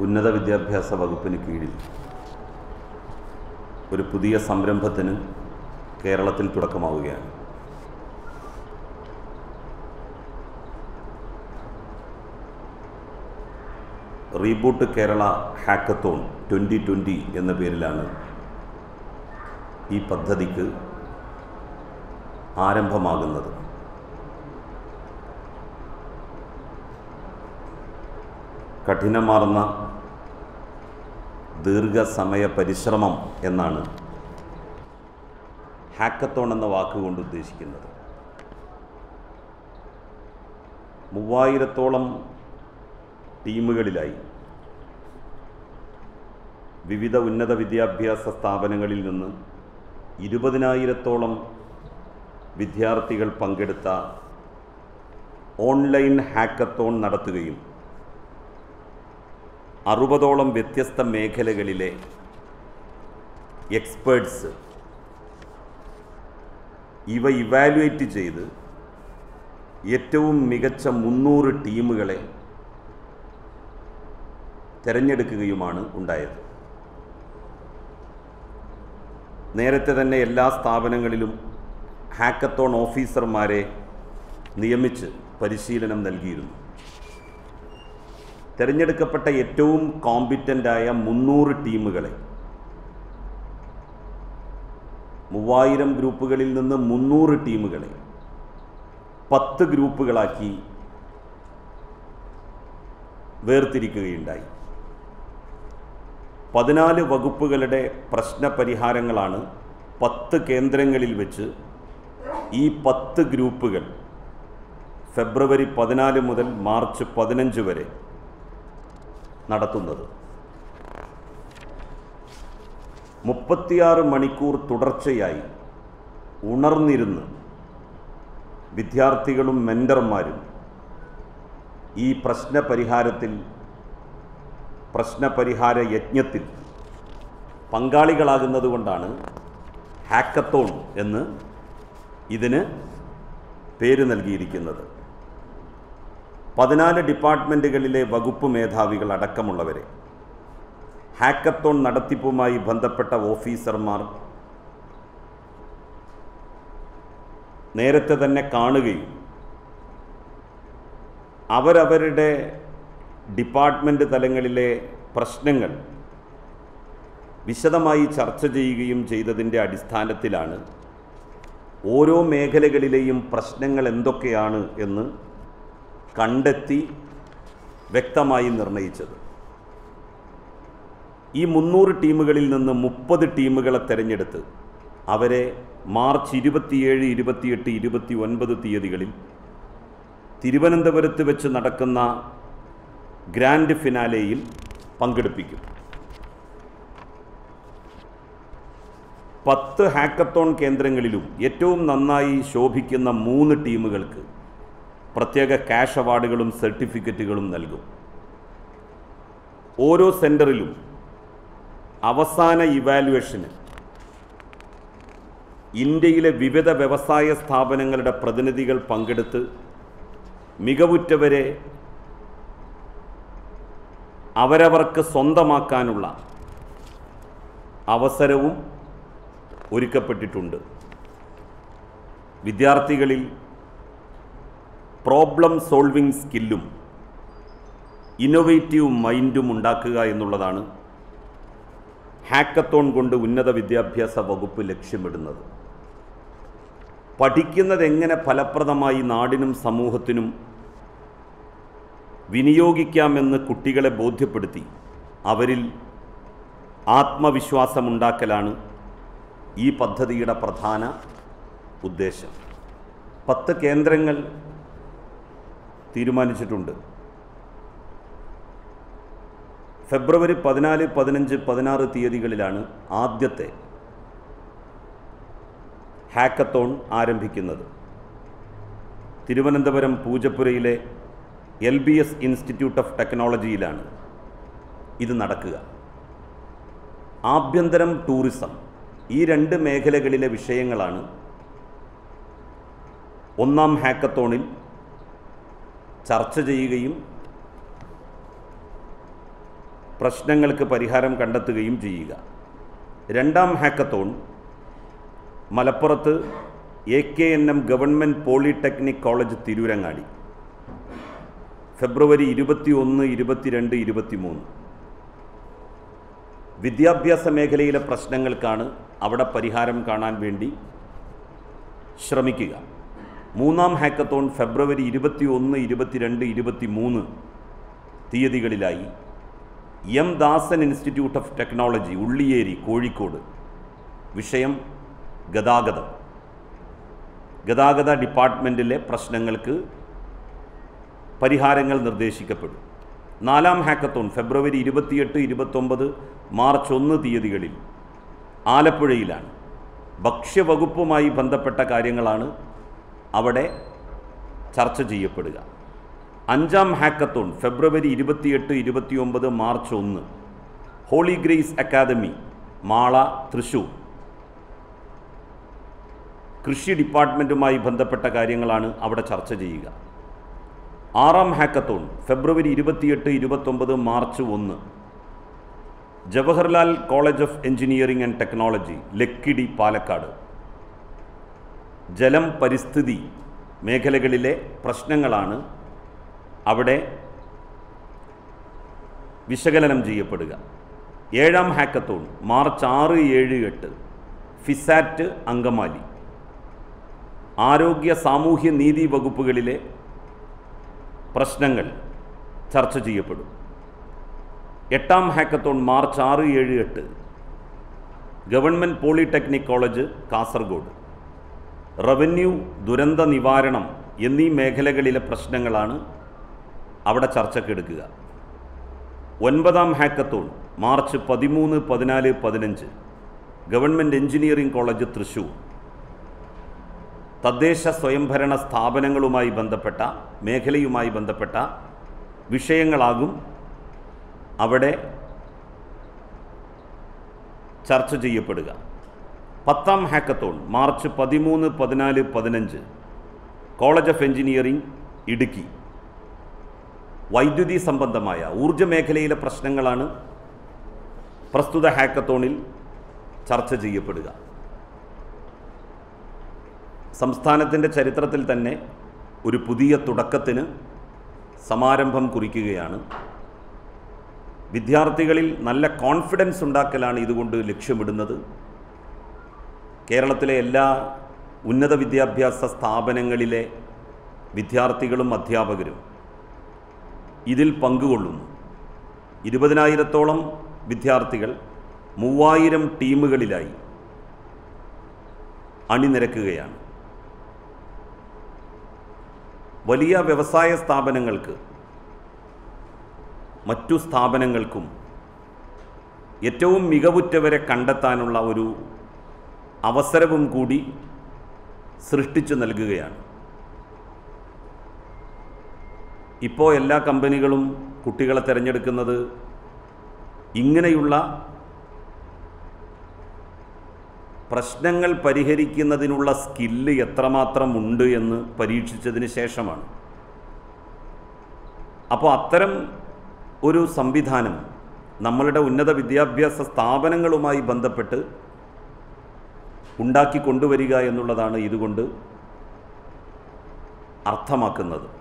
ഉന്നത വിദ്യാഭ്യാസ വകുപ്പിന് കീഴിൽ ഒരു പുതിയ സംരംഭത്തിന് കേരളത്തിൽ തുടക്കമാവുകയാണ് reboot Kerala hackathon twenty twenty എന്ന പേരിലാണ് ഈ പദ്ധതിക്ക് ആരംഭമാകുന്നത് കഠിനമാർന്ന ദീർഘസമയ പരിശ്രമം എന്നാണ് ഹാക്കത്തോൺ എന്ന വാക്കുകൊണ്ട് ഉദ്ദേശിക്കുന്നത് മൂവായിരത്തോളം ടീമുകളിലായി വിവിധ ഉന്നത വിദ്യാഭ്യാസ സ്ഥാപനങ്ങളിൽ നിന്ന് ഇരുപതിനായിരത്തോളം വിദ്യാർത്ഥികൾ പങ്കെടുത്ത ഓൺലൈൻ ഹാക്കത്തോൺ നടത്തുകയും അറുപതോളം വ്യത്യസ്ത മേഖലകളിലെ എക്സ്പേർട്സ് ഇവ ഇവാലുവേറ്റ് ചെയ്ത് ഏറ്റവും മികച്ച മുന്നൂറ് ടീമുകളെ തിരഞ്ഞെടുക്കുകയുമാണ് ഉണ്ടായത് നേരത്തെ തന്നെ എല്ലാ സ്ഥാപനങ്ങളിലും ഹാക്കത്തോൺ ഓഫീസർമാരെ നിയമിച്ച് പരിശീലനം നൽകിയിരുന്നു തിരഞ്ഞെടുക്കപ്പെട്ട ഏറ്റവും കോമ്പിറ്റൻ്റായ മുന്നൂറ് ടീമുകളെ മൂവായിരം ഗ്രൂപ്പുകളിൽ നിന്ന് മുന്നൂറ് ടീമുകളെ പത്ത് ഗ്രൂപ്പുകളാക്കി വേർതിരിക്കുകയുണ്ടായി പതിനാല് വകുപ്പുകളുടെ പ്രശ്ന പരിഹാരങ്ങളാണ് പത്ത് കേന്ദ്രങ്ങളിൽ വെച്ച് ഈ പത്ത് ഗ്രൂപ്പുകൾ ഫെബ്രുവരി പതിനാല് മുതൽ മാർച്ച് പതിനഞ്ച് വരെ നടത്തുന്നത് മുപ്പത്തിയാറ് മണിക്കൂർ തുടർച്ചയായി ഉണർന്നിരുന്ന് വിദ്യാർത്ഥികളും മെൻറ്റർമാരും ഈ പ്രശ്ന പരിഹാരത്തിൽ പ്രശ്നപരിഹാര യജ്ഞത്തിൽ പങ്കാളികളാകുന്നത് കൊണ്ടാണ് ഹാക്കത്തോൺ എന്ന് ഇതിന് പേര് നൽകിയിരിക്കുന്നത് പതിനാല് ഡിപ്പാർട്ട്മെൻറ്റുകളിലെ വകുപ്പ് മേധാവികൾ അടക്കമുള്ളവരെ ഹാക്കത്തോൺ നടത്തിപ്പുമായി ബന്ധപ്പെട്ട ഓഫീസർമാർ നേരത്തെ തന്നെ കാണുകയും അവരവരുടെ ഡിപ്പാർട്ട്മെൻറ്റ് തലങ്ങളിലെ പ്രശ്നങ്ങൾ വിശദമായി ചർച്ച ചെയ്യുകയും ചെയ്തതിൻ്റെ അടിസ്ഥാനത്തിലാണ് ഓരോ മേഖലകളിലെയും പ്രശ്നങ്ങൾ എന്തൊക്കെയാണ് എന്ന് കണ്ടെത്തി വ്യക്തമായി നിർണയിച്ചത് ഈ മുന്നൂറ് ടീമുകളിൽ നിന്ന് മുപ്പത് ടീമുകളെ തിരഞ്ഞെടുത്ത് അവരെ മാർച്ച് ഇരുപത്തിയേഴ് ഇരുപത്തിയെട്ട് ഇരുപത്തി ഒൻപത് തീയതികളിൽ തിരുവനന്തപുരത്ത് വെച്ച് നടക്കുന്ന ഗ്രാൻഡ് ഫിനാലെയിൽ പങ്കെടുപ്പിക്കും പത്ത് ഹാക്കത്തോൺ കേന്ദ്രങ്ങളിലും ഏറ്റവും നന്നായി ശോഭിക്കുന്ന മൂന്ന് ടീമുകൾക്ക് പ്രത്യേക ക്യാഷ് അവാർഡുകളും സർട്ടിഫിക്കറ്റുകളും നൽകും ഓരോ സെൻറ്ററിലും അവസാന ഇവാലുവേഷന് ഇന്ത്യയിലെ വിവിധ വ്യവസായ സ്ഥാപനങ്ങളുടെ പ്രതിനിധികൾ പങ്കെടുത്ത് മികവുറ്റവരെ അവരവർക്ക് സ്വന്തമാക്കാനുള്ള അവസരവും ഒരുക്കപ്പെട്ടിട്ടുണ്ട് വിദ്യാർത്ഥികളിൽ പ്രോബ്ലം സോൾവിംഗ് സ്കില്ലും ഇന്നൊവേറ്റീവ് മൈൻഡും ഉണ്ടാക്കുക എന്നുള്ളതാണ് ഹാക്കത്തോൺ കൊണ്ട് ഉന്നത വിദ്യാഭ്യാസ വകുപ്പ് ലക്ഷ്യമിടുന്നത് പഠിക്കുന്നത് എങ്ങനെ ഫലപ്രദമായി നാടിനും സമൂഹത്തിനും വിനിയോഗിക്കാമെന്ന് കുട്ടികളെ ബോധ്യപ്പെടുത്തി അവരിൽ ആത്മവിശ്വാസമുണ്ടാക്കലാണ് ഈ പദ്ധതിയുടെ പ്രധാന ഉദ്ദേശം പത്ത് കേന്ദ്രങ്ങൾ തീരുമാനിച്ചിട്ടുണ്ട് ഫെബ്രുവരി പതിനാല് പതിനഞ്ച് പതിനാറ് തീയതികളിലാണ് ആദ്യത്തെ ഹാക്കത്തോൺ ആരംഭിക്കുന്നത് തിരുവനന്തപുരം പൂജപ്പുരയിലെ L B S institute of ടെക്നോളജിയിലാണ് ഇത് നടക്കുക ആഭ്യന്തരം ടൂറിസം ഈ രണ്ട് മേഖലകളിലെ വിഷയങ്ങളാണ് ഒന്നാം ഹാക്കത്തോണിൽ ചർച്ച ചെയ്യുകയും പ്രശ്നങ്ങൾക്ക് പരിഹാരം കണ്ടെത്തുകയും ചെയ്യുക രണ്ടാം ഹാക്കത്തോൺ മലപ്പുറത്ത് A K N M government polytechnic college Tirurangadi February ഇരുപത്തി ഒന്ന് ഇരുപത്തിരണ്ട് ഇരുപത്തിമൂന്ന് വിദ്യാഭ്യാസ മേഖലയിലെ പ്രശ്നങ്ങൾക്കാണ് അവിടെ പരിഹാരം കാണാൻ വേണ്ടി ശ്രമിക്കുക മൂന്നാം ഹാക്കത്തോൺ ഫെബ്രുവരി ഇരുപത്തി ഒന്ന് ഇരുപത്തിരണ്ട് ഇരുപത്തി മൂന്ന് തീയതികളിലായി M Dasan institute of technology Ulliyeri Kozhikode വിഷയം ഗതാഗതം ഗതാഗത ഡിപ്പാർട്ട്മെൻറ്റിലെ പ്രശ്നങ്ങൾക്ക് പരിഹാരങ്ങൾ നിർദ്ദേശിക്കപ്പെടും നാലാം ഹാക്കത്തോൺ ഫെബ്രുവരി ഇരുപത്തിയെട്ട് ഇരുപത്തൊമ്പത് മാർച്ച് ഒന്ന് തീയതികളിൽ ആലപ്പുഴയിലാണ് ഭക്ഷ്യവകുപ്പുമായി ബന്ധപ്പെട്ട കാര്യങ്ങളാണ് അവിടെ ചർച്ച ചെയ്യപ്പെടുക അഞ്ചാം ഹാക്കത്തോൺ ഫെബ്രുവരി ഇരുപത്തിയെട്ട് ഇരുപത്തിയൊമ്പത് മാർച്ച് ഒന്ന് holy grace academy Mala Thrissur കൃഷി ഡിപ്പാർട്ട്മെൻറ്റുമായി ബന്ധപ്പെട്ട കാര്യങ്ങളാണ് അവിടെ ചർച്ച ചെയ്യുക ആറാം ഹാക്കത്തോൺ ഫെബ്രുവരി ഇരുപത്തിയെട്ട് ഇരുപത്തൊമ്പത് മാർച്ച് ഒന്ന് Jawaharlal college of engineering and technology Lakkidi Palakkad ജലം പരിസ്ഥിതി മേഖലകളിലെ പ്രശ്നങ്ങളാണ് അവിടെ വിശകലനം ചെയ്യപ്പെടുക ഏഴാം ഹാക്കത്തോൺ മാർച്ച് ആറ് ഏഴ് എട്ട് ഫിസാറ്റ് അങ്കമാലി ആരോഗ്യ സാമൂഹ്യ നീതി വകുപ്പുകളിലെ പ്രശ്നങ്ങൾ ചർച്ച ചെയ്യപ്പെടും എട്ടാം ഹാക്കത്തോൺ മാർച്ച് ആറ് ഏഴ് എട്ട് government polytechnic college Kasaragod revenue ദുരന്ത നിവാരണം എന്നീ മേഖലകളിലെ പ്രശ്നങ്ങളാണ് അവിടെ ചർച്ചക്കെടുക്കുക ഒൻപതാം ഹാക്കത്തോൺ മാർച്ച് പതിമൂന്ന് പതിനാല് പതിനഞ്ച് ഗവൺമെൻറ് എഞ്ചിനീയറിംഗ് കോളേജ് തൃശൂർ തദ്ദേശ സ്വയംഭരണ സ്ഥാപനങ്ങളുമായി ബന്ധപ്പെട്ട മേഖലയുമായി ബന്ധപ്പെട്ട വിഷയങ്ങളാകും അവിടെ ചർച്ച ചെയ്യപ്പെടുക പത്താം ഹാക്കത്തോൺ മാർച്ച് പതിമൂന്ന് പതിനാല് പതിനഞ്ച് കോളേജ് ഓഫ് എഞ്ചിനീയറിംഗ് ഇടുക്കി വൈദ്യുതി സംബന്ധമായ ഊർജ്ജ മേഖലയിലെ പ്രശ്നങ്ങളാണ് പ്രസ്തുത ഹാക്കത്തോണിൽ ചർച്ച ചെയ്യപ്പെടുക സംസ്ഥാനത്തിൻ്റെ ചരിത്രത്തിൽ തന്നെ ഒരു പുതിയ തുടക്കത്തിന് സമാരംഭം കുറിക്കുകയാണ് വിദ്യാർത്ഥികളിൽ നല്ല കോൺഫിഡൻസ് ഉണ്ടാക്കലാണ് ഇതുകൊണ്ട് ലക്ഷ്യമിടുന്നത് കേരളത്തിലെ എല്ലാ ഉന്നത വിദ്യാഭ്യാസ സ്ഥാപനങ്ങളിലെ വിദ്യാർത്ഥികളും അധ്യാപകരും ഇതിൽ പങ്കുകൊള്ളുന്നു ഇരുപതിനായിരത്തോളം വിദ്യാർത്ഥികൾ മൂവായിരം ടീമുകളിലായി അണിനിരക്കുകയാണ് വലിയ വ്യവസായ സ്ഥാപനങ്ങൾക്ക് മറ്റു സ്ഥാപനങ്ങൾക്കും ഏറ്റവും മികവുറ്റവരെ കണ്ടെത്താനുള്ള ഒരു അവസരവും കൂടി സൃഷ്ടിച്ചു നൽകുകയാണ് ഇപ്പോൾ എല്ലാ കമ്പനികളും കുട്ടികളെ തിരഞ്ഞെടുക്കുന്നത് ഇങ്ങനെയുള്ള പ്രശ്നങ്ങൾ പരിഹരിക്കുന്നതിനുള്ള സ്കില്ല് എത്രമാത്രം ഉണ്ട് എന്ന് പരീക്ഷിച്ചതിന് ശേഷമാണ് അപ്പോൾ അത്തരം ഒരു സംവിധാനം നമ്മളുടെ ഉന്നത വിദ്യാഭ്യാസ സ്ഥാപനങ്ങളുമായി ബന്ധപ്പെട്ട് ഉണ്ടാക്കി കൊണ്ടുവരിക എന്നുള്ളതാണ് ഇതുകൊണ്ട് അർത്ഥമാക്കുന്നത്